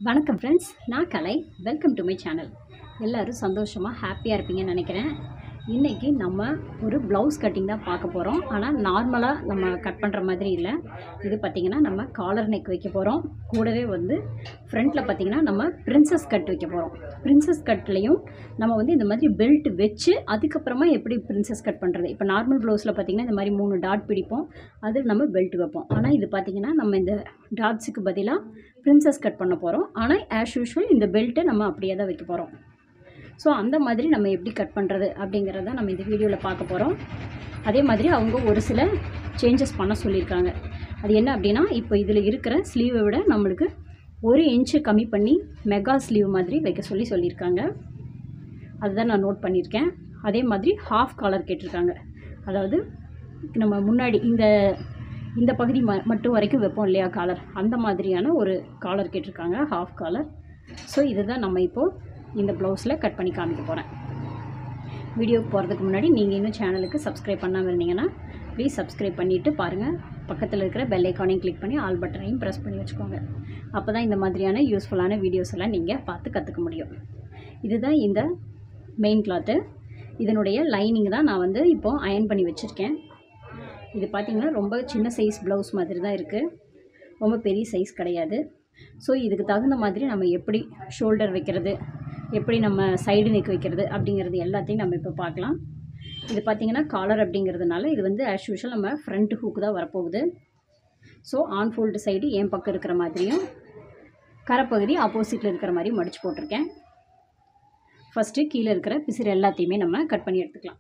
வணக்கம் ஃப்ரெண்ட்ஸ் நான் Kalai welcome to my channel எல்லோரும் சந்தோஷமாக ஹாப்பியாக இருப்பீங்கன்னு நினைக்கிறேன் இன்றைக்கி நம்ம ஒரு ப்ளவுஸ் கட்டிங் தான் பார்க்க போகிறோம் ஆனால் நார்மலாக நம்ம கட் பண்ணுற மாதிரி இல்லை இது பார்த்திங்கன்னா நம்ம காலர் நெக் வைக்க போகிறோம் கூடவே வந்து ஃப்ரண்ட்டில் பார்த்திங்கன்னா நம்ம பிரின்சஸ் கட் வைக்க போகிறோம் பிரின்சஸ் கட்லேயும் நம்ம வந்து இந்த மாதிரி பெல்ட் வச்சு அதுக்கப்புறமா எப்படி பிரின்சஸ் கட் பண்ணுறது இப்போ நார்மல் ப்ளவுஸில் பார்த்திங்கன்னா இந்த மாதிரி மூணு டாட் பிடிப்போம் அதில் நம்ம பெல்ட் வைப்போம் ஆனால் இது பார்த்திங்கன்னா நம்ம இந்த டாட்ஸுக்கு பதிலாக பிரின்சஸ் கட் பண்ண போகிறோம் ஆனால் ஆஸ் யூஷுவல் இந்த பெல்ட்டை நம்ம அப்படியே தான் வைக்க போகிறோம் ஸோ அந்த மாதிரி நம்ம எப்படி கட் பண்ணுறது அப்படிங்கிறத நம்ம இந்த வீடியோவில் பார்க்க போகிறோம் அதே மாதிரி அவங்க ஒரு சில சேஞ்சஸ் பண்ண சொல்லியிருக்காங்க அது என்ன அப்படின்னா இப்போ இதில் இருக்கிற ஸ்லீவை விட நம்மளுக்கு ஒரு இன்ச்சு கம்மி பண்ணி மெகா ஸ்லீவ் மாதிரி வைக்க சொல்லி சொல்லியிருக்காங்க அதுதான் நான் நோட் பண்ணியிருக்கேன் அதே மாதிரி ஹாஃப் காலர் கேட்டிருக்காங்க அதாவது நம்ம முன்னாடி இந்த இந்த பகுதி ம மட்டும் வரைக்கும் வைப்போம் இல்லையா காலர் அந்த மாதிரியான ஒரு காலர் கேட்டிருக்காங்க ஹாஃப் காலர் ஸோ இதுதான் நம்ம இப்போது இந்த ப்ளவுஸில் கட் பண்ணி காமிக்க போகிறேன் வீடியோக்கு போகிறதுக்கு முன்னாடி நீங்கள் இன்னும் சேனலுக்கு சப்ஸ்கிரைப் பண்ணாமல் இருந்தீங்கன்னா ப்ளீஸ் சப்ஸ்கிரைப் பண்ணிவிட்டு பாருங்கள் பக்கத்தில் இருக்கிற பெல் ஐக்கானையும் கிளிக் பண்ணி ஆல் பட்டனையும் ப்ரெஸ் பண்ணி வச்சுக்கோங்க அப்போ தான் இந்த மாதிரியான யூஸ்ஃபுல்லான வீடியோஸ் எல்லாம் நீங்கள் பார்த்து கற்றுக்க முடியும் இதுதான் இந்த மெயின் கிளாத்து இதனுடைய லைனிங் தான் நான் வந்து இப்போது அயன் பண்ணி வச்சுருக்கேன் இது பார்த்திங்கன்னா ரொம்ப சின்ன சைஸ் ப்ளவுஸ் மாதிரி தான் இருக்குது ரொம்ப பெரிய சைஸ் கிடையாது ஸோ இதுக்கு தகுந்த மாதிரி நம்ம எப்படி ஷோல்டர் வைக்கிறது எப்படி நம்ம சைடு நெக் வைக்கிறது அப்படிங்கிறது எல்லாத்தையும் நம்ம இப்போ பார்க்கலாம் இது பார்த்திங்கன்னா காலர் அப்படிங்கிறதுனால இது வந்து ஆஸ் யூஷுவல் நம்ம ஃப்ரண்ட் ஹூக்கு தான் வரப்போகுது ஸோ ஆன் ஃபோல்டு சைடு என் பக்கம் இருக்கிற மாதிரியும் கரைப்பகுதி ஆப்போசிட்டில் இருக்கிற மாதிரி மடித்து போட்டிருக்கேன் ஃபஸ்ட்டு கீழே இருக்கிற பிசிறு எல்லாத்தையுமே நம்ம கட் பண்ணி எடுத்துக்கலாம்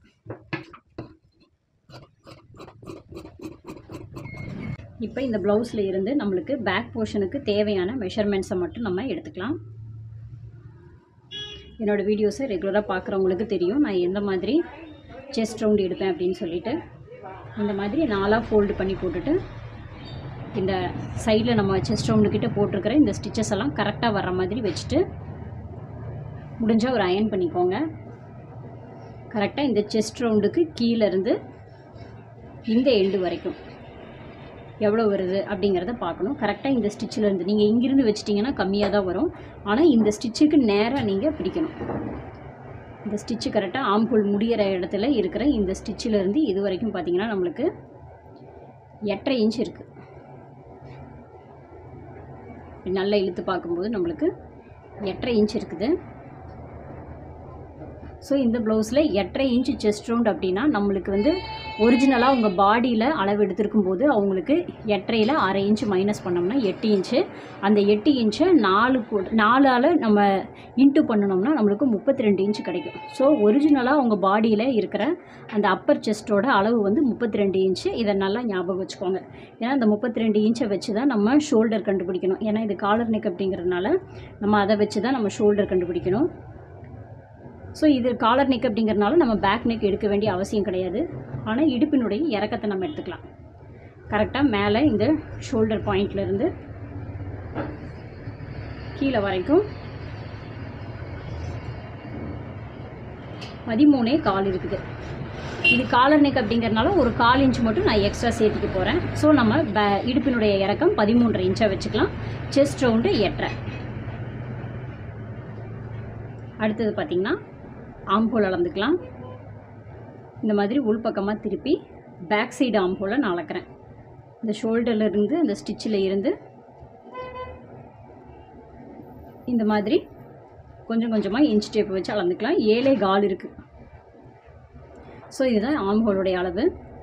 இப்போ இந்த ப்ளவுஸில் இருந்து நம்மளுக்கு பேக் போர்ஷனுக்கு தேவையான மெஷர்மெண்ட்ஸை மட்டும் நம்ம எடுத்துக்கலாம் என்னோடய வீடியோஸை ரெகுலராக பார்க்குறவங்களுக்கு தெரியும் நான் எந்த மாதிரி செஸ்ட் ரவுண்ட் எடுப்பேன் அப்படின்னு சொல்லிட்டு இந்த மாதிரி நாலாக ஃபோல்டு பண்ணி போட்டுட்டு இந்த சைடில் நம்ம செஸ்ட் ரவுண்டுக்கிட்ட போட்டிருக்கிற இந்த ஸ்டிச்சஸ் எல்லாம் கரெக்டாக வர்ற மாதிரி வச்சுட்டு முடிஞ்சால் ஒரு அயன் பண்ணிக்கோங்க கரெக்டாக இந்த செஸ்ட் ரவுண்டுக்கு கீழேருந்து இந்த எண்டு வரைக்கும் எவ்வளோ வருது அப்படிங்கிறத பார்க்கணும் கரெக்டாக இந்த ஸ்டிச்சில் இருந்து நீங்கள் இங்கிருந்து வச்சிட்டிங்கன்னா கம்மியாக தான் வரும் ஆனால் இந்த ஸ்டிச்சுக்கு நேராக நீங்கள் பிடிக்கணும் இந்த ஸ்டிச்சு கரெக்டாக ஆம்புல் முடிகிற இடத்துல இருக்கிற இந்த ஸ்டிச்சில் இருந்து இது வரைக்கும் பார்த்தீங்கன்னா நம்மளுக்கு எட்டரை இன்ச் இருக்குது நல்லா இழுத்து பார்க்கும்போது நம்மளுக்கு எட்டரை இன்ச் இருக்குது ஸோ இந்த ப்ளவுஸில் எட்டரை இன்ச்சு செஸ்ட் ரவுண்ட் அப்படின்னா நம்மளுக்கு வந்து ஒரிஜினலாக உங்கள் பாடியில் அளவு எடுத்திருக்கும் போது அவங்களுக்கு எட்டரையில் அரை இன்ச்சு மைனஸ் பண்ணோம்னா எட்டு இன்ச்சு அந்த எட்டு இன்ச்சை நாலு நாலால் நம்ம இன்ட்டு பண்ணணும்னா நம்மளுக்கு முப்பத்தி ரெண்டு இன்ச்சு கிடைக்கும் ஸோ ஒரிஜினலாக உங்கள் பாடியில் இருக்கிற அந்த அப்பர் செஸ்ட்டோட அளவு வந்து முப்பத்தி ரெண்டு இன்ச்சு இதை நல்லா ஞாபகம் வச்சுக்கோங்க ஏன்னா அந்த முப்பத்தி ரெண்டு இன்ச்சை வச்சு தான் நம்ம ஷோல்டர் கண்டுபிடிக்கணும் ஏன்னா இது காலர் நெக் அப்படிங்கிறதுனால நம்ம அதை வச்சு தான் நம்ம ஷோல்டர் கண்டுபிடிக்கணும் ஸோ இது காலர் நெக் அப்படிங்கிறனால நம்ம பேக் நெக் எடுக்க வேண்டிய அவசியம் கிடையாது ஆனால் இடுப்பினுடைய இறக்கத்தை நம்ம எடுத்துக்கலாம் கரெக்டாக மேலே இந்த ஷோல்டர் பாயிண்ட்லேருந்து கீழே வரைக்கும் பதிமூணே கால் இருக்குது இது காலர் நெக் அப்படிங்கிறனால ஒரு கால் இன்ச் மட்டும் நான் எக்ஸ்ட்ரா சேர்த்துக்க போகிறேன் ஸோ நம்ம பே இடுப்பினுடைய இறக்கம் பதிமூன்றரை இன்ச்சாக வச்சுக்கலாம் செஸ்ட் ரவுண்டு எட்டரை அடுத்தது பார்த்திங்கன்னா ஆம்போல் அளந்துக்கலாம் இந்த மாதிரி உள்பக்கமாக திருப்பி பேக் சைடு ஆம்போலை நான் அளக்கிறேன் இந்த ஷோல்டர்லேருந்து இந்த ஸ்டிச்சில் இருந்து இந்த மாதிரி கொஞ்சம் கொஞ்சமாக இன்ச் டேப் வச்சு அளந்துக்கலாம் ஏழே கால் இருக்குது ஸோ இதுதான் ஆம்போலுடைய அளவு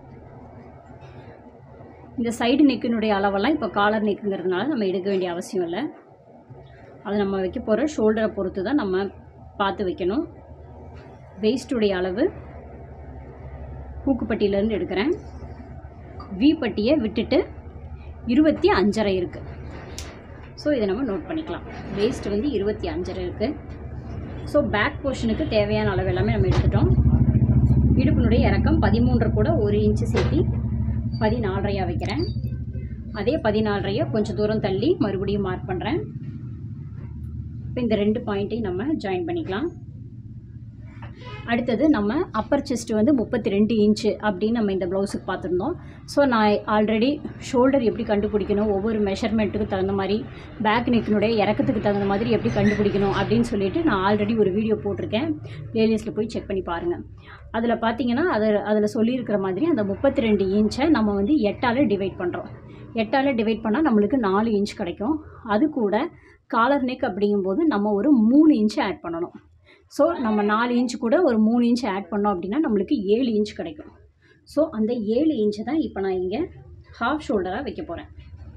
இந்த சைடு நெக்கினுடைய அளவெல்லாம் இப்போ காலர் நெக்குங்கிறதுனால நம்ம எடுக்க வேண்டிய அவசியம் இல்லை அது நம்ம வைக்க போகிற ஷோல்டரை பொறுத்து தான் நம்ம பார்த்து வைக்கணும் வெயிஸ்டுடைய அளவு பூக்குப்பட்டியிலேருந்து எடுக்கிறேன் வி பட்டியை விட்டுட்டு இருபத்தி அஞ்சரை இருக்குது ஸோ இதை நம்ம நோட் பண்ணிக்கலாம் வேஸ்ட் வந்து இருபத்தி அஞ்சரை இருக்குது ஸோ பேக் போர்ஷனுக்கு தேவையான அளவு எல்லாமே நம்ம எடுத்துட்டோம் இடுப்பினுடைய இறக்கம் பதிமூன்று கூட ஒரு இன்ச்சு சேர்த்தி பதினாலரையாக வைக்கிறேன் அதே பதினாலரையை கொஞ்சம் தூரம் தள்ளி மறுபடியும் மார்க் பண்ணுறேன் இப்போ இந்த ரெண்டு பாயிண்ட்டையும் நம்ம ஜாயின் பண்ணிக்கலாம் அடுத்தது நம்ம அப்பர் செஸ்ட் வந்து முப்பத்தி ரெண்டு இன்ச்சு அப்படின்னு நம்ம இந்த ப்ளவுஸுக்கு பார்த்துருந்தோம் ஸோ நான் ஆல்ரெடி ஷோல்டர் எப்படி கண்டுபிடிக்கணும் ஒவ்வொரு மெஷர்மெண்ட்டுக்கு தகுந்த மாதிரி பேக் நெக்கினுடைய இறக்கத்துக்கு தகுந்த மாதிரி எப்படி கண்டுபிடிக்கணும் அப்படின்னு சொல்லிட்டு நான் ஆல்ரெடி ஒரு வீடியோ போட்டிருக்கேன் ப்ளேலிஸ்ட்டில் போய் செக் பண்ணி பாருங்கள் அதில் பார்த்தீங்கன்னா அதில் அதில் சொல்லியிருக்கிற மாதிரி அந்த முப்பத்தி ரெண்டு இன்ச்சை நம்ம வந்து எட்டால் டிவைட் பண்ணுறோம் எட்டால் டிவைட் பண்ணால் நம்மளுக்கு நாலு இன்ச் கிடைக்கும் அது கூட காலர் நெக் அப்படிங்கும்போது நம்ம ஒரு மூணு இன்ச்சு ஆட் பண்ணணும் ஸோ நம்ம நாலு இன்ச் கூட ஒரு மூணு இன்ச் ஆட் பண்ணோம் அப்படின்னா நம்மளுக்கு ஏழு இன்ச் கிடைக்கும் ஸோ அந்த ஏழு இன்ச்சு தான் இப்போ நான் இங்கே ஹாஃப் ஷோல்டராக வைக்க போகிறேன்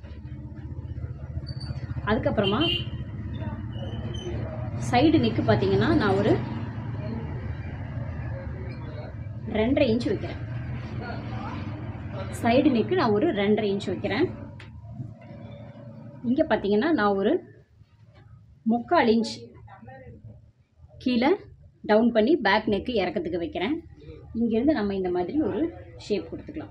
அதுக்கப்புறமா சைடு நெக்கு பார்த்தீங்கன்னா நான் ஒரு ரெண்டரை இன்ச் வைக்கிறேன் சைடு நெக்கு நான் ஒரு ரெண்டரை இன்ச் வைக்கிறேன் இங்கே பார்த்தீங்கன்னா நான் ஒரு முக்கால் இன்ச் கீழே டவுன் பண்ணி பேக் நெக்கு இறக்கத்துக்கு வைக்கிறேன் இங்கேருந்து நம்ம இந்த மாதிரி ஒரு ஷேப் கொடுத்துக்கலாம்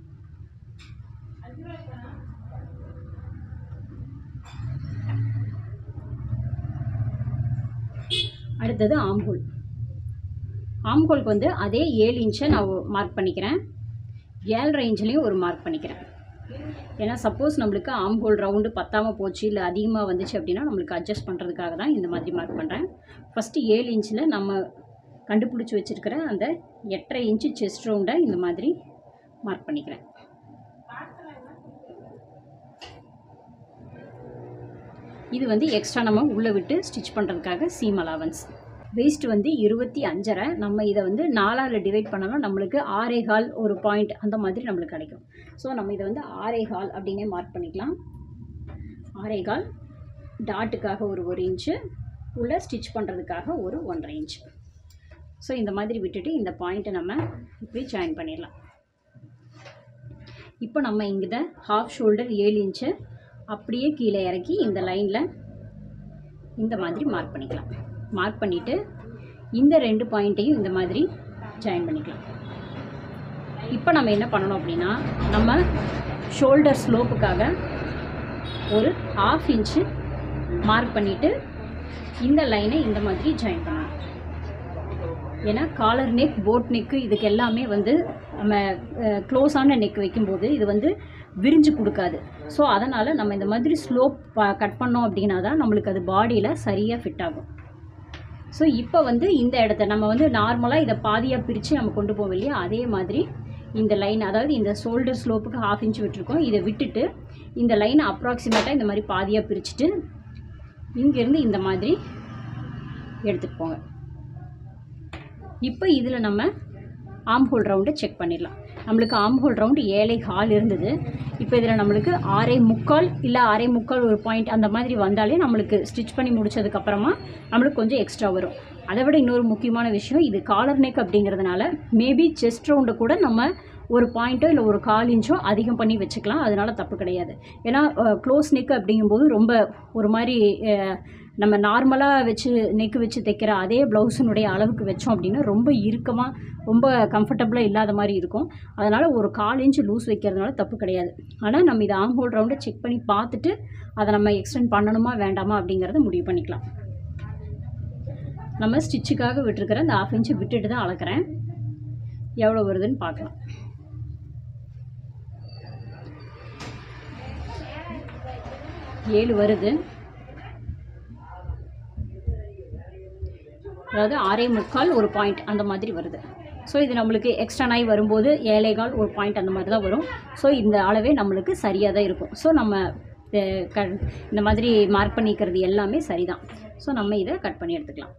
அடுத்தது ஆம்ஹோல் ஆம்ஹோலுக்கு வந்து அதே ஏழு இன்ச்சை நான் மார்க் பண்ணிக்கிறேன் ஏழரை இன்ச்லேயும் ஒரு மார்க் பண்ணிக்கிறேன் ஏன்னா சப்போஸ் நம்மளுக்கு ஆம்ஹோல் ரவுண்டு பத்தாமல் போச்சு இல்லை அதிகமாக வந்துச்சு அப்படின்னா நம்மளுக்கு அட்ஜஸ்ட் பண்ணுறதுக்காக தான் இந்த மாதிரி மார்க் பண்ணுறேன் ஃபஸ்ட்டு ஏழு இன்ச்சில் நம்ம கண்டுபிடிச்சி வச்சுருக்கிற அந்த எட்டரை இன்ச்சு செஸ்ட் ரவுண்டை இந்த மாதிரி மார்க் பண்ணிக்கிறேன் இது வந்து எக்ஸ்ட்ரா நம்ம உள்ளே விட்டு ஸ்டிச் பண்ணுறதுக்காக சீம் அலவன்ஸ் வேஸ்ட் வந்து இருபத்தி அஞ்சரை நம்ம இதை வந்து நாலால் டிவைட் பண்ணாலும் நம்மளுக்கு ஆறே கால் ஒரு பாயிண்ட் அந்த மாதிரி நம்மளுக்கு கிடைக்கும் ஸோ நம்ம இதை வந்து ஆறே கால் அப்படின்னே மார்க் பண்ணிக்கலாம் ஆறே கால் டாட்டுக்காக ஒரு ஒரு இன்ச்சு உள்ளே ஸ்டிச் பண்ணுறதுக்காக ஒரு ஒன்றரை இன்ச் ஸோ இந்த மாதிரி விட்டுட்டு இந்த பாயிண்ட்டை நம்ம இப்படி ஜாயின் பண்ணிடலாம் இப்போ நம்ம இங்கே ஹாஃப் ஷோல்டர் ஏழு இன்ச்சு அப்படியே கீழே இறக்கி இந்த லைனில் இந்த மாதிரி மார்க் பண்ணிக்கலாம் மார்க் பண்ணிவிட்டு இந்த ரெண்டு பாயிண்ட்டையும் இந்த மாதிரி ஜாயின் பண்ணிக்கலாம் இப்போ நம்ம என்ன பண்ணணும் அப்படின்னா நம்ம ஷோல்டர் ஸ்லோப்புக்காக ஒரு ஆஃப் இன்ச்சு மார்க் பண்ணிவிட்டு இந்த லைனை இந்த மாதிரி ஜாயின் பண்ணணும் ஏன்னா காலர் நெக் போட் நெக்கு இதுக்கு எல்லாமே வந்து நம்ம க்ளோஸான நெக் வைக்கும்போது இது வந்து விரிஞ்சு கொடுக்காது ஸோ அதனால் நம்ம இந்த மாதிரி ஸ்லோப் கட் பண்ணோம் அப்படின்னா தான் நம்மளுக்கு அது பாடியில் சரியாக ஃபிட் ஆகும் ஸோ இப்போ வந்து இந்த இடத்த நம்ம வந்து நார்மலாக இதை பாதியாக பிரித்து நம்ம கொண்டு போவோம் இல்லையா அதே மாதிரி இந்த லைன் அதாவது இந்த ஷோல்டர் ஸ்லோப்புக்கு ஹாஃப் இன்ச் விட்டுருக்கோம் இதை விட்டுட்டு இந்த லைனை அப்ராக்சிமேட்டாக இந்த மாதிரி பாதியாக பிரிச்சுட்டு இங்கேருந்து இந்த மாதிரி எடுத்துகிட்டு போங்க இப்போ இதில் நம்ம ஆம் ஹோல் ரவுண்டை செக் பண்ணிடலாம் நம்மளுக்கு ஆம் ஹோல் ரவுண்டு ஏழை ஹால் இருந்தது இப்போ இதில் நம்மளுக்கு ஆறே முக்கால் இல்லை ஆறே முக்கால் ஒரு பாயிண்ட் அந்த மாதிரி வந்தாலே நம்மளுக்கு ஸ்டிச் பண்ணி முடிச்சதுக்கப்புறமா நம்மளுக்கு கொஞ்சம் எக்ஸ்ட்ரா வரும் அதை விட இன்னொரு முக்கியமான விஷயம் இது காலர் நெக் அப்படிங்கிறதுனால மேபி செஸ்ட் ரவுண்டை கூட நம்ம ஒரு பாயிண்ட்டோ இல்லை ஒரு கால் இன்ச்சோ அதிகம் பண்ணி வச்சுக்கலாம் அதனால தப்பு கிடையாது ஏன்னா க்ளோஸ் நெக் அப்படிங்கும்போது ரொம்ப ஒரு மாதிரி அஹ், நம்ம நார்மலாக வச்சு நெக்கு வச்சு தைக்கிற அதே ப்ளவுஸினுடைய அளவுக்கு வச்சோம் அப்படின்னா ரொம்ப இறுக்கமாக ரொம்ப கம்ஃபர்டபுளாக இல்லாத மாதிரி இருக்கும் அதனால் ஒரு கால் இன்ச் லூஸ் வைக்கிறதுனால தப்பு கிடையாது ஆனால் நம்ம இதை ஆம் ஹோல் ரவுண்டை செக் பண்ணி பார்த்துட்டு அதை நம்ம எக்ஸ்டெண்ட் பண்ணணுமா வேண்டாமா அப்படிங்கிறத முடிவு பண்ணிக்கலாம் நம்ம ஸ்டிச்சுக்காக விட்டுருக்கிற அந்த ஆஃப் இன்ச்சு விட்டுட்டு தான் அளக்கிறேன் எவ்வளோ வருதுன்னு பார்க்கலாம் ஏழு வருது அதாவது ஆறே முக்கால் ஒரு பாயிண்ட் அந்த மாதிரி வருது ஸோ இது நம்மளுக்கு எக்ஸ்ட்ரா நாய் வரும்போது ஏழை கால் ஒரு பாயிண்ட் அந்த மாதிரி தான் வரும் ஸோ இந்த அளவே நம்மளுக்கு சரியாக தான் இருக்கும் ஸோ நம்ம அஹ், க இந்த மாதிரி மார்க் பண்ணிக்கிறது எல்லாமே சரிதான் ஸோ நம்ம இதை கட் பண்ணி எடுத்துக்கலாம்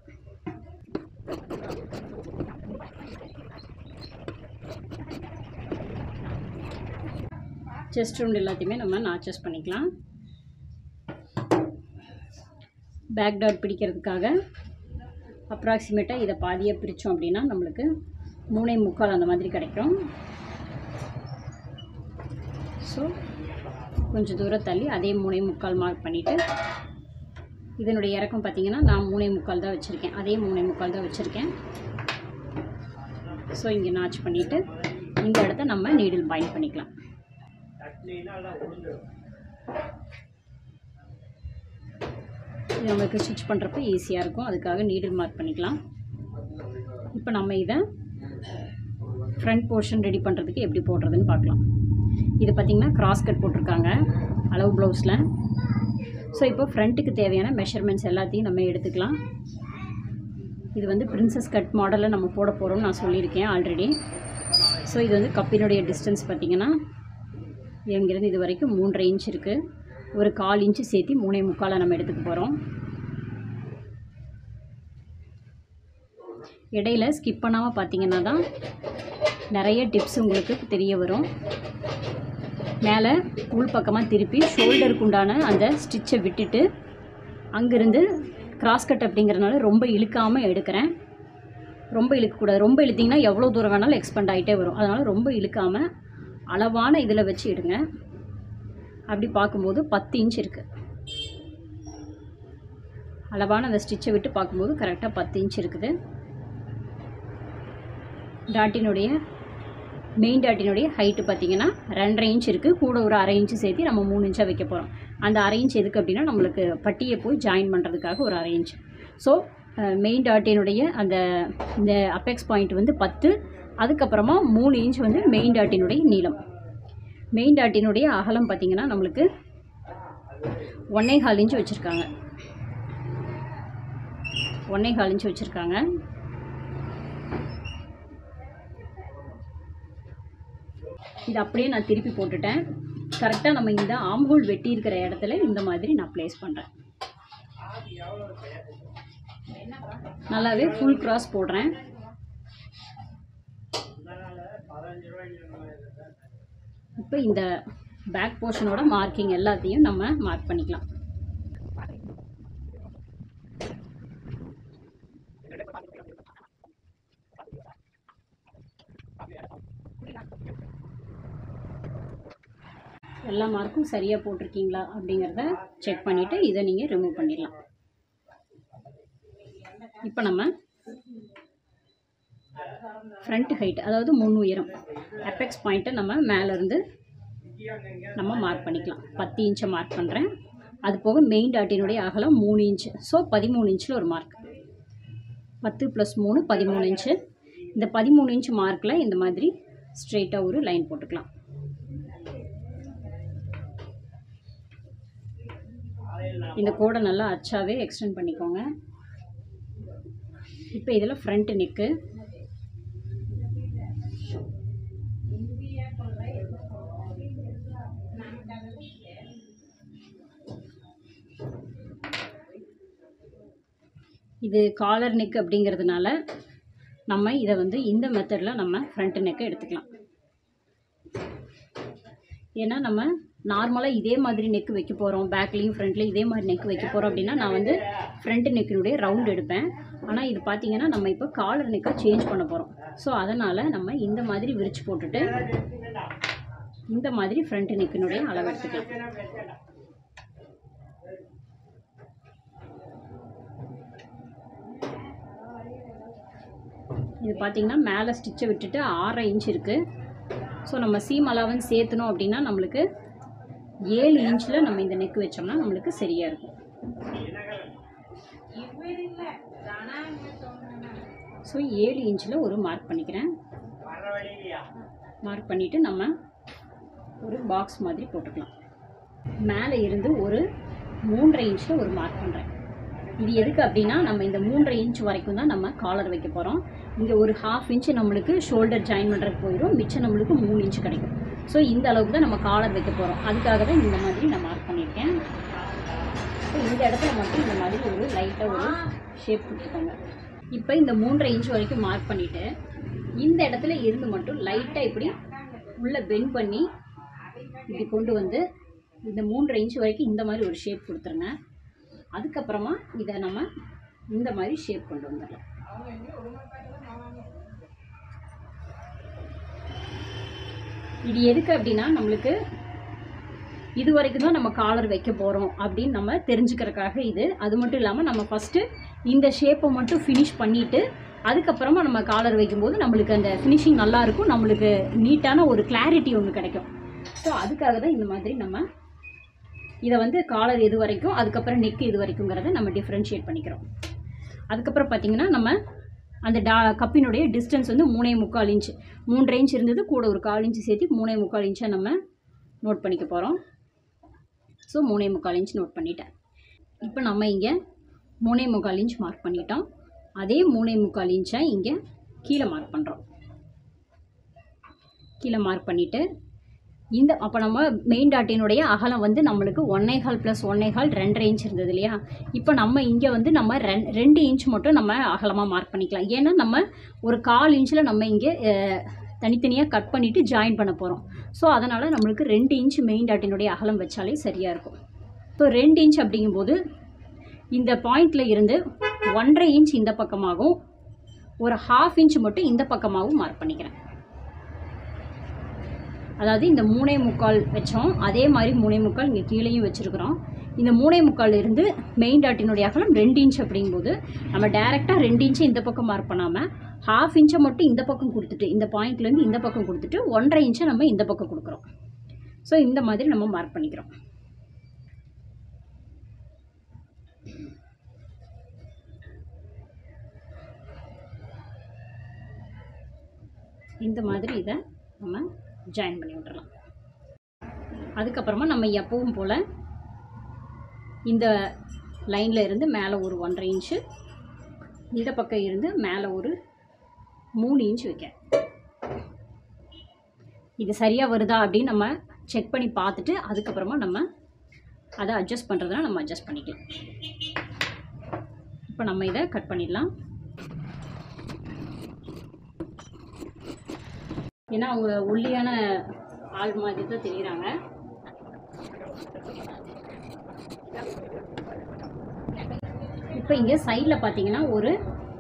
செஸ்ட் ரவுண்ட் எல்லாத்தையுமே நம்ம நாச்சஸ் பண்ணிக்கலாம் பேக் டாட் பிடிக்கிறதுக்காக அப்ராக்சிமேட்டாக இதை பாதியாக பிரித்தோம் அப்படின்னா நம்மளுக்கு மூணே முக்கால் அந்த மாதிரி கிடைக்கும் ஸோ கொஞ்சம் தூரம் தள்ளி அதே மூணே முக்கால் மார்க் பண்ணிவிட்டு இதனுடைய இறக்கம் பார்த்தீங்கன்னா நான் மூணே முக்கால் தான் வச்சுருக்கேன் அதே மூணே முக்கால் தான் வச்சுருக்கேன் ஸோ இங்கே நாச் பண்ணிவிட்டு இந்த இடத்த நம்ம நீடில் பாயிண்ட் பண்ணிக்கலாம் இது நம்மளுக்கு ஸ்டிச் பண்ணுறப்ப ஈஸியாக இருக்கும் அதுக்காக நீடில் மார்க் பண்ணிக்கலாம் இப்போ நம்ம இதை ஃப்ரண்ட் போர்ஷன் ரெடி பண்ணுறதுக்கு எப்படி போடுறதுன்னு பார்க்கலாம் இது பார்த்திங்கன்னா கிராஸ் கட் போட்டிருக்காங்க அளவு ப்ளவுஸில் ஸோ இப்போ ஃப்ரண்ட்டுக்கு தேவையான மெஷர்மெண்ட்ஸ் எல்லாத்தையும் நம்ம எடுத்துக்கலாம் இது வந்து பிரின்சஸ் கட் மாடலில் நம்ம போட போகிறோம்னு நான் சொல்லியிருக்கேன் ஆல்ரெடி ஸோ இது வந்து கப்பினுடைய டிஸ்டன்ஸ் பார்த்திங்கன்னா இங்கிருந்து இது வரைக்கும் மூன்றரை இன்ச் இருக்குது ஒரு கால் இன்ச்சு சேர்த்து மூணே முக்காலை நம்ம எடுத்துக்க போகிறோம் இடையில ஸ்கிப் பண்ணாமல் பார்த்தீங்கன்னா தான் நிறைய டிப்ஸ் உங்களுக்கு தெரிய வரும் மேலே உள் பக்கமாக திருப்பி ஷோல்டருக்கு உண்டான அந்த ஸ்டிச்சை விட்டுட்டு அங்கேருந்து கிராஸ் கட் அப்படிங்கிறனால ரொம்ப இழுக்காமல் எடுக்கிறேன் ரொம்ப இழுக்கக்கூடாது ரொம்ப இழுத்திங்கன்னா எவ்வளோ தூரம் வேணாலும் எக்ஸ்பெண்ட் ஆகிட்டே வரும் அதனால் ரொம்ப இழுக்காமல் அளவான இதில் வச்சு எடுங்க அப்படி பார்க்கும்போது பத்து இன்ச் இருக்குது அளவான அந்த ஸ்டிச்சை விட்டு பார்க்கும்போது கரெக்டாக பத்து இன்ச் இருக்குது டாட்டினுடைய மெயின் டாட்டினுடைய ஹைட்டு பார்த்தீங்கன்னா ரெண்டரை இன்ச் இருக்குது கூட ஒரு அரை இன்ச்சு சேர்த்து நம்ம மூணு இன்ச்சாக வைக்க போகிறோம் அந்த அரை இன்ச் எதுக்கு அப்படின்னா நம்மளுக்கு பட்டியை போய் ஜாயின் பண்ணுறதுக்காக ஒரு அரை இன்ச் ஸோ மெயின் டாட்டினுடைய அந்த இந்த அப்பெக்ஸ் பாயிண்ட் வந்து பத்து அதுக்கப்புறமா மூணு இன்ச் வந்து மெயின் டாட்டினுடைய நீளம் மெயின் டாட்டினுடைய அகலம் பார்த்திங்கன்னா நம்மளுக்கு ஒன்னே கால் இன்ச் வச்சுருக்காங்க ஒன்னே கால் இன்ச் வச்சுருக்காங்க இது அப்படியே நான் திருப்பி போட்டுட்டேன் கரெக்டாக நம்ம இந்த ஆம்ஹோல் வெட்டி இருக்கிற இடத்துல இந்த மாதிரி நான் ப்ளேஸ் பண்ணுறேன் நல்லாவே ஃபுல் கிராஸ் போடுறேன் இப்போ இந்த பேக் போர்ஷனோட மார்க்கிங் எல்லாத்தையும் நம்ம மார்க் பண்ணிக்கலாம் எல்லா மார்க்கும் சரியாக போட்டிருக்கீங்களா அப்படிங்கிறத செக் பண்ணிவிட்டு இதை நீங்கள் ரிமூவ் பண்ணிடலாம் இப்போ நம்ம ஃப்ரண்ட் ஹைட் அதாவது முன் உயரம் அபெக்ஸ் பாயிண்ட்டை நம்ம மேலேருந்து நம்ம மார்க் பண்ணிக்கலாம் பத்து இன்ச்சை மார்க் பண்ணுறேன் அது போக மெயின் டாட்டினுடைய அகலம் மூணு இன்ச்சு ஸோ பதிமூணு இன்ச்சில் ஒரு மார்க் பத்து ப்ளஸ் மூணு பதிமூணு இன்ச்சு இந்த பதிமூணு இன்ச் மார்க்கில் இந்த மாதிரி ஸ்ட்ரெயிட்டாக ஒரு லைன் போட்டுக்கலாம் இந்த கோடை நல்லா அச்சாவே எக்ஸ்டெண்ட் பண்ணிக்கோங்க இப்போ இதில் ஃப்ரண்ட் நெக்கு இது காலர் நெக் அப்படிங்கிறதுனால நம்ம இதை வந்து இந்த மெத்தடில் நம்ம ஃப்ரண்ட் நெக்கை எடுத்துக்கலாம் ஏன்னா நம்ம நார்மலாக இதே மாதிரி நெக் வைக்க போகிறோம் பேக்லேயும் ஃப்ரண்ட்லேயும் இதே மாதிரி நெக் வைக்க போகிறோம் அப்படின்னா நான் வந்து ஃப்ரண்ட் நெக்கினுடைய ரவுண்ட் எடுப்பேன் ஆனால் இது பார்த்தீங்கன்னா நம்ம இப்போ காலர் நெக்காக சேஞ்ச் பண்ண போகிறோம் ஸோ அதனால் நம்ம இந்த மாதிரி விரிச்சு போட்டுட்டு இந்த மாதிரி ஃப்ரண்ட் நெக்கினுடைய அளவு எடுத்துக்கலாம் இது பார்த்தீங்கன்னா மேலே ஸ்டிச்சை விட்டுட்டு ஆறரை இன்ச் இருக்குது ஸோ நம்ம சீம் அலவன்ஸ் சேர்த்தணும் அப்படின்னா நம்மளுக்கு ஏழு இன்ச்சில் நம்ம இந்த நெக் வச்சோம்னா நம்மளுக்கு சரியாக இருக்கும் ஸோ ஏழு இன்ச்சில் ஒரு மார்க் பண்ணிக்கிறேன் மார்க் பண்ணிவிட்டு நம்ம ஒரு பாக்ஸ் மாதிரி போட்டுக்கலாம் மேலே இருந்து ஒரு மூன்றரை இன்ச்சில் ஒரு மார்க் பண்ணுறேன் இது எதுக்கு அப்படின்னா நம்ம இந்த மூன்றரை இன்ச் வரைக்கும் தான் நம்ம காலர் வைக்க போகிறோம் இங்கே ஒரு ஹாஃப் இன்ச்சு நம்மளுக்கு ஷோல்டர் ஜாயின் பண்ணுறதுக்கு போயிடும் மிச்சம் நம்மளுக்கு மூணு இன்ச் கிடைக்கும் ஸோ இந்த அளவுக்கு தான் நம்ம காலர் வைக்க போகிறோம் அதுக்காக தான் இந்த மாதிரி நான் மார்க் பண்ணியிருக்கேன் இப்போ இந்த இடத்துல மட்டும் இந்த மாதிரி ஒரு லைட்டாக ஒரு ஷேப் கொடுத்துக்கோங்க இப்போ இந்த மூன்றரை இன்ச் வரைக்கும் மார்க் பண்ணிவிட்டு இந்த இடத்துல இருந்து மட்டும் லைட்டாக இப்படி உள்ளே பெண்ட் பண்ணி இப்படி கொண்டு வந்து இந்த மூன்றரை இன்ச் வரைக்கும் இந்த மாதிரி ஒரு ஷேப் கொடுத்துருங்க அதுக்கப்புறமா இதை நம்ம இந்த மாதிரி ஷேப் கொண்டு வந்துடலாம் இது எதுக்கு அப்படின்னா நம்மளுக்கு இது வரைக்கும் தான் நம்ம காலர் வைக்க போகிறோம் அப்படின்னு நம்ம தெரிஞ்சுக்கிறதுக்காக இது அது மட்டும் இல்லாமல் நம்ம ஃபஸ்ட்டு இந்த ஷேப்பை மட்டும் ஃபினிஷ் பண்ணிவிட்டு அதுக்கப்புறமா நம்ம காலர் வைக்கும்போது நம்மளுக்கு அந்த ஃபினிஷிங் நல்லாயிருக்கும் நம்மளுக்கு நீட்டான ஒரு கிளாரிட்டி ஒன்று கிடைக்கும் ஸோ அதுக்காக தான் இந்த மாதிரி நம்ம இதை வந்து காலர் எது வரைக்கும் அதுக்கப்புறம் நெக் எது வரைக்குங்கிறத நம்ம டிஃப்ரென்ஷியேட் பண்ணிக்கிறோம் அதுக்கப்புறம் பார்த்திங்கன்னா நம்ம அந்த டா கப்பினுடைய டிஸ்டன்ஸ் வந்து மூணே முக்கால் இன்ச் மூன்றரை இன்ச் இருந்தது கூட ஒரு கால் இன்ச் சேர்த்து மூணே முக்கால் இன்ச்சாக நம்ம நோட் பண்ணிக்க போகிறோம் ஸோ மூணே முக்கால் இன்ச் நோட் பண்ணிட்டேன் இப்போ நம்ம இங்கே மூணே முக்கால் இன்ச் மார்க் பண்ணிட்டோம் அதே மூணே முக்கால் இன்ச்சை இங்கே கீழே மார்க் பண்ணுறோம் கீழே மார்க் பண்ணிவிட்டு இந்த அப்போ நம்ம மெயின் டாட்டினுடைய அகலம் வந்து நம்மளுக்கு ஒன்னே கால் ப்ளஸ் ஒன்னே கால் ரெண்டரை இன்ச் இருந்தது இல்லையா இப்போ நம்ம இங்கே வந்து நம்ம ரெண் ரெண்டு இன்ச் மட்டும் நம்ம அகலமாக மார்க் பண்ணிக்கலாம் ஏன்னா நம்ம ஒரு கால் இன்ச்சில் நம்ம இங்கே அஹ், தனித்தனியாக கட் பண்ணிவிட்டு ஜாயின் பண்ண போகிறோம் ஸோ அதனால் நம்மளுக்கு ரெண்டு இன்ச் மெயின் டாட்டினுடைய அகலம் வச்சாலே சரியாக இருக்கும் ஸோ ரெண்டு இன்ச் அப்படிங்கும்போது இந்த பாயிண்டில் இருந்து ஒன்றரை இன்ச் இந்த பக்கமாகவும் ஒரு ஹாஃப் இன்ச் மட்டும் இந்த பக்கமாகவும் மார்க் பண்ணிக்கிறேன் அதாவது இந்த மூணே முக்கால் வச்சோம் அதே மாதிரி மூணே முக்கால் இங்கே கீழேயும் வச்சுருக்குறோம் இந்த மூணே முக்கால் இருந்து மெயின் டாட்டினுடைய அகலம் ரெண்டு இன்ச் அப்படிங்கும்போது நம்ம டேரெக்டாக ரெண்டு இன்ச்சு இந்த பக்கம் மார்க் பண்ணாமல் ஹாஃப் இன்ச்சை மட்டும் இந்த பக்கம் கொடுத்துட்டு இந்த பாயிண்ட்லேருந்து இந்த பக்கம் கொடுத்துட்டு ஒன்றரை இன்ச்சை நம்ம இந்த பக்கம் கொடுக்குறோம் ஸோ இந்த மாதிரி நம்ம மார்க் பண்ணிக்கிறோம் இந்த மாதிரி இதை நம்ம ஜாயின் பண்ணி விட்டுறலாம் அதுக்கப்புறமா நம்ம எப்பவும் போல் இந்த லைனில் இருந்து மேலே ஒரு ஒன்றரை இன்ச்சு இந்த பக்கம் இருந்து மேலே ஒரு மூணு இன்ச் வைக்க இது சரியாக வருதா அப்படின்னு நம்ம செக் பண்ணி பார்த்துட்டு அதுக்கப்புறமா நம்ம அதை அட்ஜஸ்ட் பண்ணுறதுனா நம்ம அட்ஜஸ்ட் பண்ணிக்கலாம் இப்போ நம்ம இதை கட் பண்ணிடலாம் ஏன்னா அவங்க ஒல்லியான ஆள் மாதிரி தான் தெரியுறாங்க இப்போ இங்கே சைடில் பார்த்தீங்கன்னா ஒரு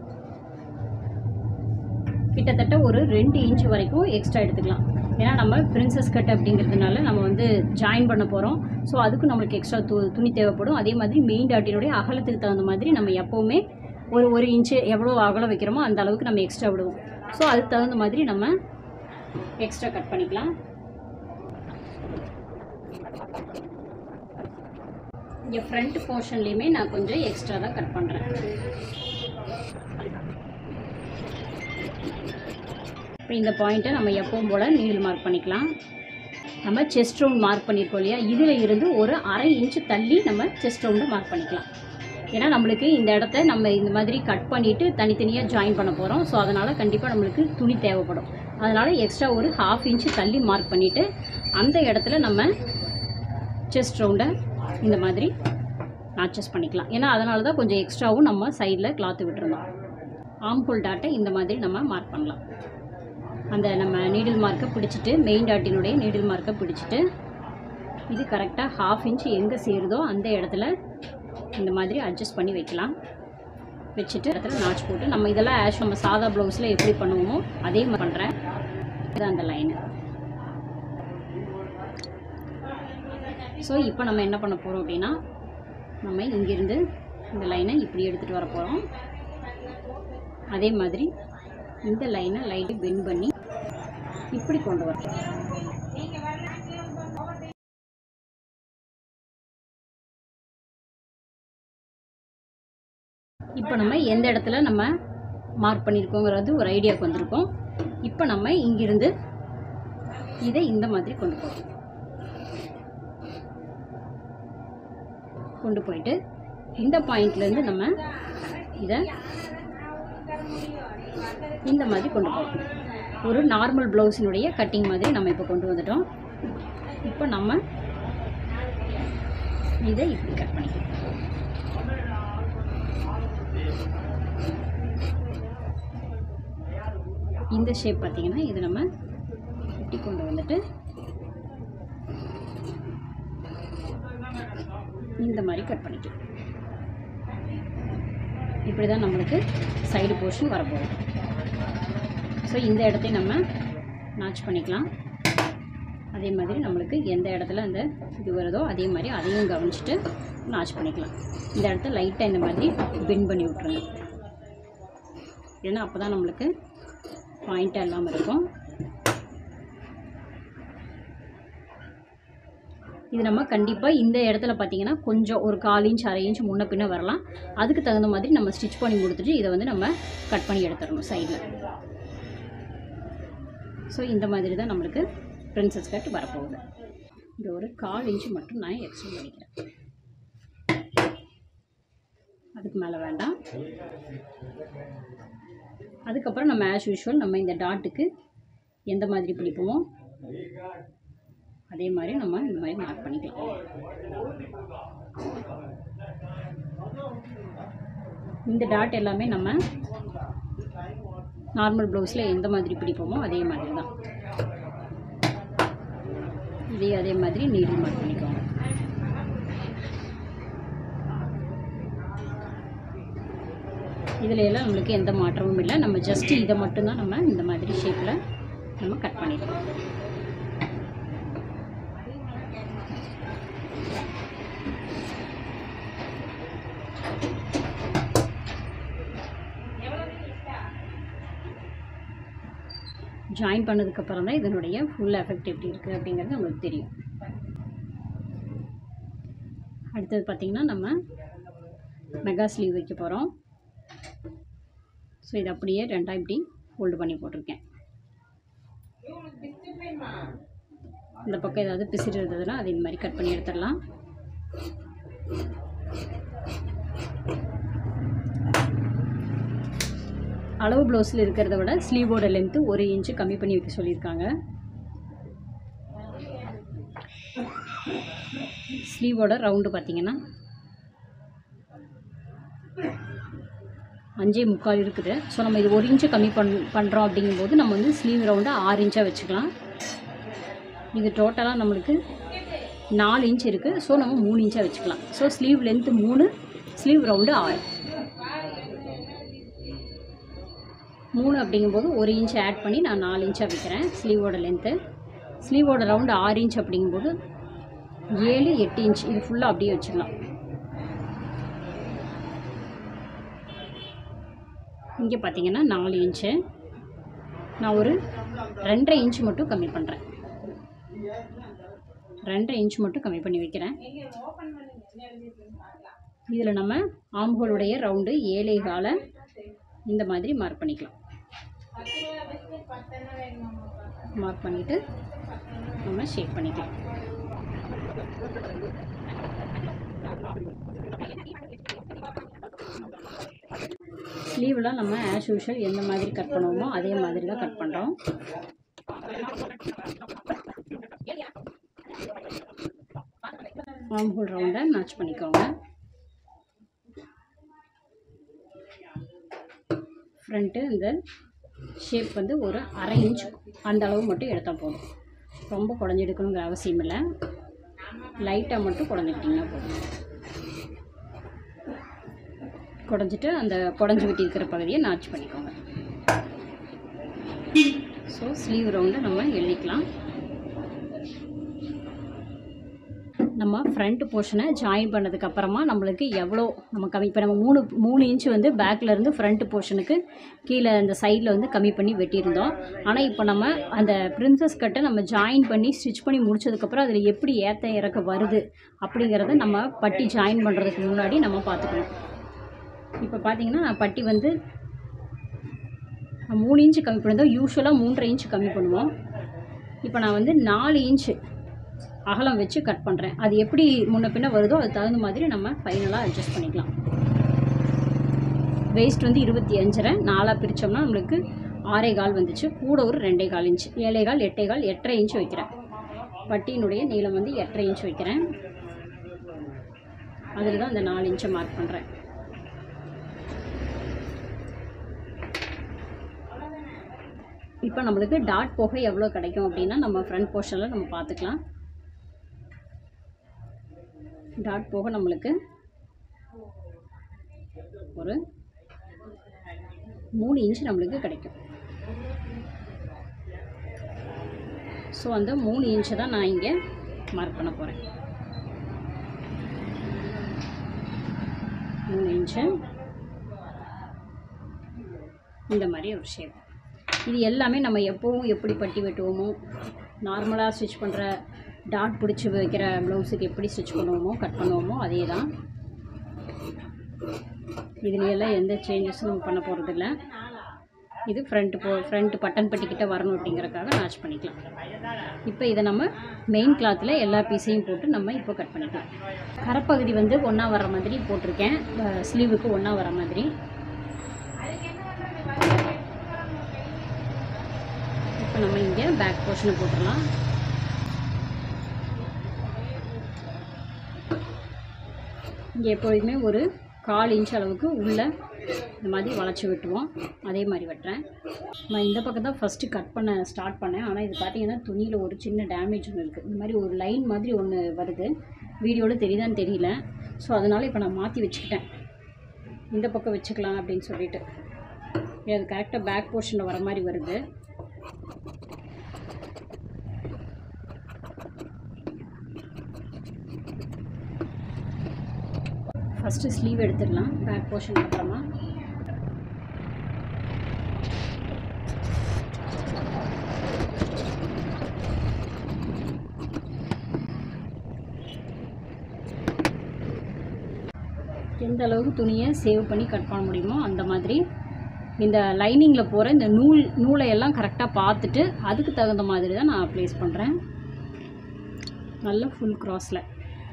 கிட்டத்தட்ட ஒரு ரெண்டு இன்ச் வரைக்கும் எக்ஸ்ட்ரா எடுத்துக்கலாம் ஏன்னா நம்ம பிரின்சஸ் கட் அப்படிங்கிறதுனால நம்ம வந்து ஜாயின் பண்ண போகிறோம் ஸோ அதுக்கு நம்மளுக்கு எக்ஸ்ட்ரா து துணி தேவைப்படும் அதே மாதிரி மெயின் டாட்டினுடைய அகலத்துக்கு தகுந்த மாதிரி நம்ம எப்போவுமே ஒரு ஒரு இன்ச்சு எவ்வளோ அகலம் வைக்கிறோமோ அந்த அளவுக்கு நம்ம எக்ஸ்ட்ரா விடுவோம் ஸோ அதுக்கு தகுந்த மாதிரி நம்ம எக்ஸ்ட்ரா கட் பண்ணிக்கலாம் இங்கே ஃப்ரண்ட் போர்ஷன்லேயுமே நான் கொஞ்சம் எக்ஸ்ட்ரா தான் கட் பண்ணுறேன் இப்போ இந்த பாயிண்ட்டை நம்ம எப்பவும் போல் நீடில் மார்க் பண்ணிக்கலாம் நம்ம செஸ்ட் ரவுண்ட் மார்க் பண்ணியிருக்கோம் இல்லையா இதில் இருந்து ஒரு அரை இன்ச்சு தள்ளி நம்ம செஸ்ட் ரவுண்டை மார்க் பண்ணிக்கலாம் ஏன்னா நம்மளுக்கு இந்த இடத்த நம்ம இந்த மாதிரி கட் பண்ணிவிட்டு தனித்தனியாக ஜாயின் பண்ண போகிறோம் ஸோ அதனால் கண்டிப்பாக நம்மளுக்கு துணி தேவைப்படும் அதனால் எக்ஸ்ட்ரா ஒரு ஹாஃப் இன்ச்சு தள்ளி மார்க் பண்ணிவிட்டு அந்த இடத்துல நம்ம செஸ்ட் ரவுண்டை இந்த மாதிரி நாச்சஸ் பண்ணிக்கலாம் ஏன்னா அதனால தான் கொஞ்சம் எக்ஸ்ட்ராவும் நம்ம சைடில் கிளாத்து விட்டுருந்தோம் ஆம்ஹோல் டாட்டை இந்த மாதிரி நம்ம மார்க் பண்ணலாம் அந்த நம்ம நீடில் மார்க்கை பிடிச்சிட்டு மெயின் டாட்டினுடைய நீடில் மார்க்கை பிடிச்சிட்டு இது கரெக்டாக ஹாஃப் இன்ச் எங்கே சேருதோ அந்த இடத்துல இந்த மாதிரி அட்ஜஸ்ட் பண்ணி வைக்கலாம் வச்சுட்டு இடத்துல நாச் போட்டு நம்ம இதெல்லாம் ஆஷ் நம்ம சாதா ப்ளவுஸில் எப்படி பண்ணுவோமோ அதே மாதிரி பண்ணுறேன் இது அந்த லைனு ஸோ இப்போ நம்ம என்ன பண்ண போகிறோம் அப்படின்னா நம்ம இங்கேருந்து இந்த லைனை இப்படி எடுத்துகிட்டு வர போகிறோம் அதே மாதிரி இந்த லைனை லைட்டு பெண்ட் பண்ணி இப்படி கொண்டு வரோம் இப்போ நம்ம எந்த இடத்துல நம்ம மார்க் பண்ணியிருக்கோங்கிறது ஒரு ஐடியாவுக்கு வந்திருக்கோம் இப்போ நம்ம இங்கிருந்து இதை இந்த மாதிரி கொண்டு போகிறோம் கொண்டு போயிட்டு இந்த பாயிண்ட்லேருந்து நம்ம இதை இந்த மாதிரி கொண்டு போகணும் ஒரு நார்மல் ப்ளவுஸினுடைய கட்டிங் மாதிரி நம்ம இப்போ கொண்டு வந்துட்டோம் இப்போ நம்ம இதை இப்படி கட் பண்ணிக்கலாம் இந்த ஷேப் பார்த்தீங்கன்னா இது நம்ம இப்படி கொண்டு வந்துட்டு இந்த மாதிரி கட் பண்ணிக்கலாம் இப்படி தான் நம்மளுக்கு சைடு போர்ஷன் வரப்போகுது ஸோ இந்த இடத்தையும் நம்ம நாச் பண்ணிக்கலாம் அதே மாதிரி நம்மளுக்கு எந்த இடத்துல அந்த இது வருதோ அதே மாதிரி அதையும் கவனிச்சுட்டு நாச் பண்ணிக்கலாம் இந்த இடத்த லைட்டாக இந்த மாதிரி பெண்ட் பண்ணி விட்ருங்க ஏன்னா அப்போ தான் நம்மளுக்கு பாயிண்ட்டாக இல்லாமல் இருக்கும் இது நம்ம கண்டிப்பாக இந்த இடத்துல பார்த்தீங்கன்னா கொஞ்சம் ஒரு கால் இன்ச் அரை இன்ச் முன்ன பின்ன வரலாம் அதுக்கு தகுந்த மாதிரி நம்ம ஸ்டிச் பண்ணி கொடுத்துட்டு இதை வந்து நம்ம கட் பண்ணி எடுத்துடணும் சைடில் ஸோ இந்த மாதிரி தான் நம்மளுக்கு பிரின்சஸ் கட் வரப்போகுது இது ஒரு கால் இன்ச் மட்டும் நான் எக்ஸ்டெண்ட் பண்ணிக்கிறேன் அதுக்கு மேலே வேண்டாம் அதுக்கப்புறம் நம்ம ஆஸ் யூஷுவல் நம்ம இந்த டாட்டுக்கு எந்த மாதிரி பிடிப்போமோ அதே மாதிரி நம்ம இந்த மாதிரி மார்க் பண்ணிக்கலாம் இந்த டாட் எல்லாமே நம்ம நார்மல் ப்ளவுஸில் எந்த மாதிரி பிடிப்போமோ அதே மாதிரி தான் இதே அதே மாதிரி நீடில் மார்க் பண்ணிக்கோங்க இதில் எல்லாம் நம்மளுக்கு எந்த மாற்றமும் இல்லை நம்ம ஜஸ்ட்டு இதை மட்டும்தான் நம்ம இந்த மாதிரி ஷேப்பில் நம்ம கட் பண்ணிடுறோம் ஜாயின் பண்ணதுக்கப்புறம் தான் இதனுடைய ஃபுல் எஃபெக்ட் எப்படி இருக்குது அப்படிங்கிறது நம்மளுக்கு தெரியும் அடுத்தது பார்த்திங்கன்னா நம்ம மெகா ஸ்லீவ் வைக்க போகிறோம் ஸோ இது அப்படியே ரெண்டாக இப்படி ஃபோல்டு பண்ணி போட்டிருக்கேன் இந்த பக்கம் ஏதாவது பிசிறு இருந்ததுன்னா அது இந்த மாதிரி கட் பண்ணி எடுத்துடலாம் அளவு ப்ளவுஸில் இருக்கிறத விட ஸ்லீவோட லென்த்து ஒரு இன்ச்சு கம்மி பண்ணி வைக்க சொல்லியிருக்காங்க ஸ்லீவோட ரவுண்டு பார்த்தீங்கன்னா அஞ்சே முக்கால் இருக்குது ஸோ நம்ம இது ஒரு இன்ச்சு கம்மி பண் பண்ணுறோம் அப்படிங்கும்போது நம்ம வந்து ஸ்லீவ் ரவுண்டை ஆறு இன்ச்சாக வச்சுக்கலாம் இது டோட்டலாக நம்மளுக்கு நாலு இன்ச் இருக்குது ஸோ நம்ம மூணு இன்ச்சாக வச்சுக்கலாம் ஸோ ஸ்லீவ் லென்த்து மூணு ஸ்லீவ் ரவுண்டு ஆறு மூணு அப்படிங்கும்போது ஒரு இன்ச் ஆட் பண்ணி நான் நாலு இன்ச்சாக வைக்கிறேன் ஸ்லீவோட லென்த்து ஸ்லீவோட ரவுண்டு ஆறு இன்ச் அப்படிங்கும்போது ஏழு எட்டு இன்ச் இது ஃபுல்லாக அப்படியே வச்சுக்கலாம் இங்கே பார்த்தீங்கன்னா நாலு இன்ச்சு நான் ஒரு ரெண்டரை இன்ச் மட்டும் கம்மி பண்ணுறேன் ரெண்டரை இன்ச் மட்டும் கம்மி பண்ணி வைக்கிறேன் இதில் நம்ம ஆம்ஹோலுடைய ரவுண்டு ஏழை காலை இந்த மாதிரி மார்க் பண்ணிக்கலாம் மார்க் பண்ணிவிட்டு நம்ம ஷேப் பண்ணிக்கலாம் ஸ்லீவ்லாம் நம்ம ஆஸ் யூஷுவல் எந்த மாதிரி கட் பண்ணுவோமோ அதே மாதிரி தான் கட் பண்ணுறோம் ஆம் ஹோல் ரவுண்டை மேட்ச் பண்ணிக்கோங்க ஃப்ரண்ட்டு இந்த ஷேப் வந்து ஒரு அரை இன்ச் அந்த அளவு மட்டும் எடுத்தால் போதும் ரொம்ப குடஞ்சி எடுக்கணுங்கிற அவசியம் இல்லை லைட்டாக மட்டும் குடஞ்சிக்கிட்டிங்கன்னா போதும் குடஞ்சிட்டு அந்த குடஞ்சி விட்டு இருக்கிற பகுதியை நாச் பண்ணிக்கோங்க ஸோ ஸ்லீவ் ரவுண்டை நம்ம எழுதிக்கலாம் நம்ம ஃப்ரண்ட் போர்ஷனை ஜாயின் பண்ணதுக்கு அப்புறமா நம்மளுக்கு எவ்வளோ நம்ம கம்மி இப்போ நம்ம மூணு மூணு இன்ச் வந்து பேக்கில் இருந்து ஃப்ரண்ட் போர்ஷனுக்கு கீழே அந்த சைடில் வந்து கம்மி பண்ணி வெட்டியிருந்தோம் ஆனால் இப்போ நம்ம அந்த பிரின்சஸ் கட்டை நம்ம ஜாயின் பண்ணி ஸ்டிச் பண்ணி முடிச்சதுக்கப்புறம் அதில் எப்படி ஏற்ற இறக்க வருது அப்படிங்கிறத நம்ம பட்டி ஜாயின் பண்ணுறதுக்கு முன்னாடி நம்ம பார்த்துக்கணும் இப்போ பார்த்தீங்கன்னா நான் பட்டி வந்து நான் மூணு இன்ச்சு கம்மி பண்ணியிருந்தோம் யூஸ்வலாக மூன்றரை இன்ச் கம்மி பண்ணுவோம் இப்போ நான் வந்து நாலு இன்ச்சு அகலம் வச்சு கட் பண்ணுறேன் அது எப்படி முன்ன பின்ன வருதோ அதுக்கு தகுந்த மாதிரி நம்ம ஃபைனலாக அட்ஜஸ்ட் பண்ணிக்கலாம் வேஸ்ட் வந்து இருபத்தி அஞ்சரை நாலாக பிரித்தோம்னா நம்மளுக்கு ஆறே கால் வந்துச்சு கூட ஒரு ரெண்டே கால் இன்ச் ஏழே கால் எட்டே கால் எட்டரை இன்ச் வைக்கிறேன் பட்டியினுடைய நீளம் வந்து எட்டரை இன்ச் வைக்கிறேன் அதில் தான் அந்த நாலு இன்ச்சை மார்க் பண்ணுறேன் இப்போ நம்மளுக்கு டாட் போக எவ்வளோ கிடைக்கும் அப்படின்னா நம்ம ஃப்ரண்ட் போர்ஷனில் நம்ம பார்த்துக்கலாம் டாட் போக நம்மளுக்கு ஒரு மூணு இன்ச் நம்மளுக்கு கிடைக்கும் ஸோ அந்த மூணு இன்ச்சை தான் நான் இங்கே மார்க் பண்ண போகிறேன் மூணு இன்ச்சு இந்த மாதிரி ஒரு ஷேப் இது எல்லாமே நம்ம எப்போவும் எப்படி பட்டி வெட்டுவோமோ நார்மலாக ஸ்டிச் பண்ணுற டாட் பிடிச்சி வைக்கிற ப்ளவுஸுக்கு எப்படி ஸ்டிச் பண்ணுவோமோ கட் பண்ணுவோமோ அதே தான் இதுலையெல்லாம் எந்த சேஞ்சஸும் நம்ம பண்ண போகிறதில்ல இது ஃப்ரண்ட் போ ஃப்ரண்ட் பட்டன் பட்டிக்கிட்ட வரணும் அப்படிங்கிறக்காக மேட்ச் பண்ணிக்கலாம் இப்போ இதை நம்ம மெயின் கிளாத்தில் எல்லா பீஸையும் போட்டு நம்ம இப்போ கட் பண்ணிக்கலாம் கரப்பகுதி வந்து ஒன்றா வர மாதிரி போட்டிருக்கேன் ஸ்லீவுக்கு ஒன்றா வர மாதிரி இப்போ நம்ம இங்கே பேக் போர்ஷனை போட்டுடலாம் இங்கே எப்பொழுதுமே ஒரு கால் இன்ச் அளவுக்கு உள்ளே இந்த மாதிரி வளைச்சி விட்டுருவோம் அதே மாதிரி வெட்டுறேன் நான் இந்த பக்கம் தான் ஃபஸ்ட்டு கட் பண்ண ஸ்டார்ட் பண்ணேன் ஆனால் இது பார்த்தீங்கன்னா துணியில் ஒரு சின்ன டேமேஜ் ஒன்று இருக்குது இந்த மாதிரி ஒரு லைன் மாதிரி ஒன்று வருது வீடியோவில் தெரியுதான்னு தெரியல ஸோ அதனால் இப்போ நான் மாற்றி வச்சுக்கிட்டேன் இந்த பக்கம் வச்சுக்கலாம் அப்படின்னு சொல்லிட்டு அது கரெக்டாக பேக் போர்ஷனில் வர மாதிரி வருது ஃபஸ்ட்டு ஸ்லீவ் எடுத்துடலாம் பேக் போர்ஷன் அப்புறமா எந்த அளவுக்கு துணியை சேவ் பண்ணி கட் பண்ண முடியுமோ அந்த மாதிரி இந்த லைனிங்கில் போகிற இந்த நூல் நூலை எல்லாம் கரெக்டாக பார்த்துட்டு அதுக்கு தகுந்த மாதிரி தான் நான் ப்ளேஸ் பண்ணுறேன் நல்ல ஃபுல் க்ராஸில்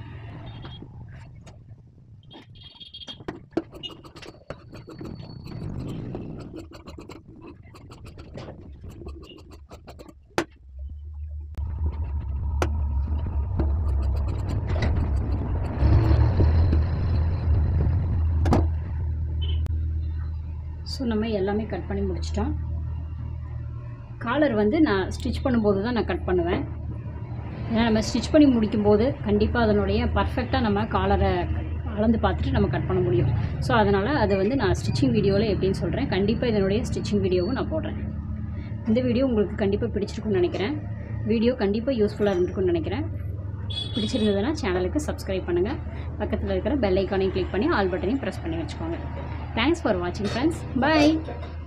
ஸோ நம்ம எல்லாமே கட் பண்ணி முடிச்சிட்டோம் காலர் வந்து நான் ஸ்டிச் பண்ணும்போது தான் நான் கட் பண்ணுவேன் ஏன்னா நம்ம ஸ்டிச் பண்ணி முடிக்கும்போது கண்டிப்பாக அதனுடைய பர்ஃபெக்டாக நம்ம காலரை அளந்து பார்த்துட்டு நம்ம கட் பண்ண முடியும் ஸோ அதனால் அதை வந்து நான் ஸ்டிச்சிங் வீடியோவில் எப்படின்னு சொல்கிறேன் கண்டிப்பாக இதனுடைய ஸ்டிச்சிங் வீடியோவும் நான் போடுறேன் இந்த வீடியோ உங்களுக்கு கண்டிப்பாக பிடிச்சிருக்குன்னு நினைக்கிறேன் வீடியோ கண்டிப்பாக யூஸ்ஃபுல்லாக இருந்திருக்குன்னு நினைக்கிறேன் பிடிச்சிருந்ததுன்னா சேனலுக்கு சப்ஸ்கிரைப் பண்ணுங்கள் பக்கத்தில் இருக்கிற பெல் ஐக்கானையும் கிளிக் பண்ணி ஆல் பட்டனையும் ப்ரெஸ் பண்ணி வச்சுக்கோங்க தேங்க்ஸ் ஃபார் வாட்சிங் ஃப்ரெண்ட்ஸ் பை